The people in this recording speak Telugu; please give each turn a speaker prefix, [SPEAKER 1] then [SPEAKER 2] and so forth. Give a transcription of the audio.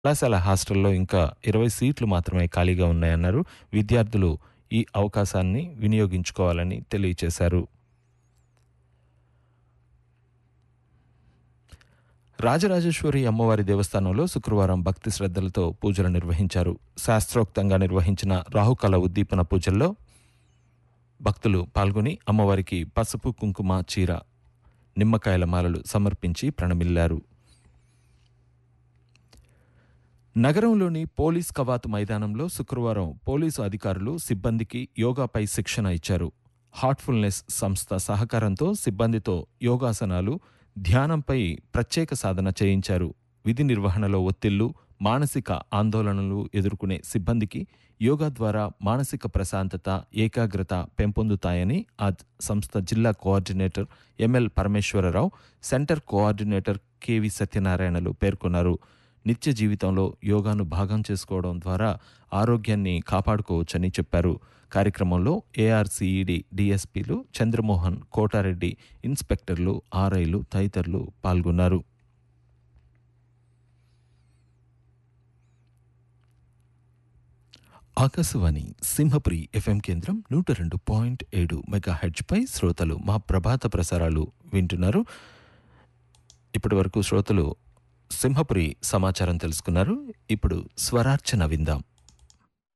[SPEAKER 1] కళాశాల హాస్టల్లో ఇంకా ఇరవై సీట్లు మాత్రమే ఖాళీగా ఉన్నాయన్నారు విద్యార్థులు ఈ అవకాశాన్ని వినియోగించుకోవాలని తెలియచేశారు రాజరాజేశ్వరి అమ్మవారి దేవస్థానంలో శుక్రవారం భక్తి శ్రద్ధలతో పూజలు నిర్వహించారు శాస్త్రోక్తంగా నిర్వహించిన రాహుకాల ఉద్దీపన పూజల్లో భక్తులు పాల్గొని అమ్మవారికి పసుపు కుంకుమ చీర నిమ్మకాయల మాలలు సమర్పించి ప్రణమిల్లారు నగరంలోని పోలీస్ కవాతు మైదానంలో శుక్రవారం పోలీసు అధికారులు సిబ్బందికి యోగాపై శిక్షణ ఇచ్చారు హార్ట్ఫుల్నెస్ సంస్థ సహకారంతో సిబ్బందితో యోగాసనాలు ధ్యానంపై ప్రత్యేక సాధన చేయించారు విధి నిర్వహణలో ఒత్తిళ్లు మానసిక ఆందోళనలు ఎదుర్కొనే సిబ్బందికి యోగా ద్వారా మానసిక ప్రశాంతత ఏకాగ్రత పెంపొందుతాయని ఆ సంస్థ జిల్లా coordinator ML Parameswararao centre coordinator KV సత్యనారాయణలు పేర్కొన్నారు నిత్య జీవితంలో యోగాను భాగం చేసుకోవడం ద్వారా ఆరోగ్యాన్ని కాపాడుకోవచ్చని చెప్పారు కార్యక్రమంలో ఏఆర్సీఈడి డిఎస్పీలు చంద్రమోహన్ కోటారెడ్డి ఇన్స్పెక్టర్లు ఆర్ఐలు తదితరులు పాల్గొన్నారు ఆకాశవాణి సింహపురి ఎఫ్ఎం కేంద్రం నూట రెండు పాయింట్ ఏడు మెగా పై శ్రోతలు మా ప్రభాత ప్రసారాలు వింటున్నారు ఇప్పటి వరకు శ్రోతలు సింహపురి సమాచారం తెలుసుకున్నారు ఇప్పుడు స్వరార్చన విందాం